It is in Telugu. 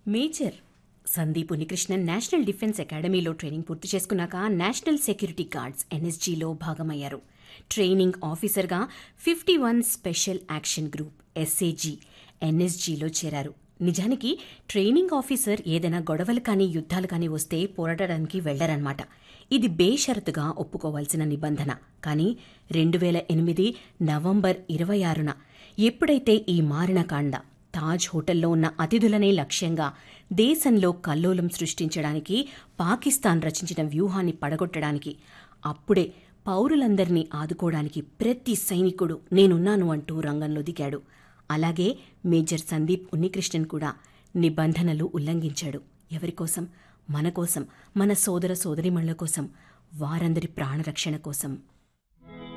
major Sandeep Unnikrishnan national defence అకాడమీలో ట్రైనింగ్ పూర్తి చేసుకున్నాక నేషనల్ సెక్యూరిటీ గార్డ్స్ ఎన్ఎస్జీలో భాగమయ్యారు ట్రైనింగ్ ఆఫీసర్గా fifty one special action group SAG ఎన్ఎస్జీలో చేరారు నిజానికి ట్రైనింగ్ ఆఫీసర్ ఏదైనా గొడవలు కానీ యుద్ధాలు కానీ వస్తే పోరాడడానికి వెళ్లరన్నమాట ఇది బేషరతుగా ఒప్పుకోవాల్సిన నిబంధన కానీ రెండు వేల ఎనిమిది నవంబర్ ఇరవై ఆరున ఎప్పుడైతే ఈ మారిన కాండ తాజ్ హోటల్లో ఉన్న అతిథులనే లక్ష్యంగా దేశంలో కల్లోలం సృష్టించడానికి పాకిస్తాన్ రచించిన వ్యూహాన్ని పడగొట్టడానికి అప్పుడే పౌరులందరినీ ఆదుకోవడానికి ప్రతి సైనికుడు నేనున్నాను అంటూ రంగంలో దిగాడు అలాగే మేజర్ సందీప్ ఉన్నికృష్ణన్ కూడా నిబంధనలు ఉల్లంఘించాడు ఎవరికోసం మన కోసం మన సోదర సోదరిమణుల కోసం వారందరి ప్రాణరక్షణ కోసం